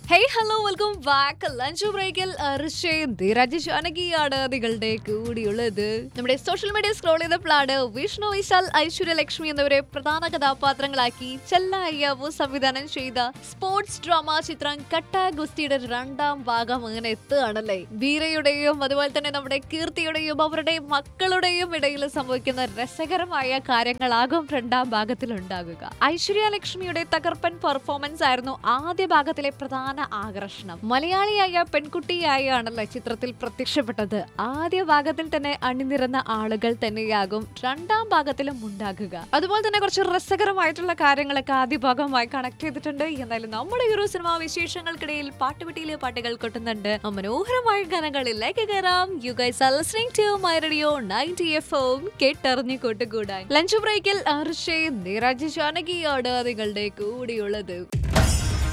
hey hello welcome back lunch ബ്രേക്കിൽ ഋഷയും ധീരാജ് ജാനകിയാണ് നിങ്ങളുടെ കൂടിയുള്ളത് നമ്മുടെ സോഷ്യൽ മീഡിയ സ്ക്രോൾ ചെയ്തപ്പോഴാണ് വിഷ്ണു വിശാൽ ഐശ്വര്യ ലക്ഷ്മി എന്നിവരെ പ്രധാന കഥാപാത്രങ്ങളാക്കി ചെല്ല അയ്യാവു സംവിധാനം ചെയ്ത സ്പോർട്സ് ഡ്രാമ ചിത്രം കട്ട ഗുസ്തിയുടെ രണ്ടാം ഭാഗം അങ്ങനെ എത്തുകയാണല്ലേ വീരയുടെയും അതുപോലെ തന്നെ നമ്മുടെ കീർത്തിയുടെയും അവരുടെ മക്കളുടെയും ഇടയിൽ സംഭവിക്കുന്ന രസകരമായ കാര്യങ്ങളാകും രണ്ടാം ഭാഗത്തിൽ ഉണ്ടാകുക ഐശ്വര്യ ലക്ഷ്മിയുടെ തകർപ്പൻ പെർഫോമൻസ് ആയിരുന്നു ആദ്യ ഭാഗത്തിലെ പ്രധാന ആകർഷണം മലയാളിയായ പെൺകുട്ടിയായാണല്ലോ ചിത്രത്തിൽ പ്രത്യക്ഷപ്പെട്ടത് ആദ്യ ഭാഗത്തിൽ തന്നെ അണിനിരന്ന ആളുകൾ തന്നെയാകും രണ്ടാം ഭാഗത്തിലും ഉണ്ടാകുക അതുപോലെ തന്നെ കുറച്ച് രസകരമായിട്ടുള്ള കാര്യങ്ങളൊക്കെ ആദ്യ ഭാഗമായി കണക്ട് ചെയ്തിട്ടുണ്ട് എന്തായാലും നമ്മുടെ ഈ ഒരു സിനിമാ വിശേഷങ്ങൾക്കിടയിൽ പാട്ടുപെട്ടിയിലെ പാട്ടുകൾ കൊട്ടുന്നുണ്ട് മനോഹരമായ ഗാനങ്ങളിലേക്ക് കയറാം you guys are listening to my radio 90 FM കേട്ടറിഞ്ഞു കൂട്ടുകൂടാൻ ലഞ്ച് ബ്രേക്കിൽ അർഷയും നീരാജ് ജാനകിയാണ് നിങ്ങളുടെ കൂടെയുള്ളത്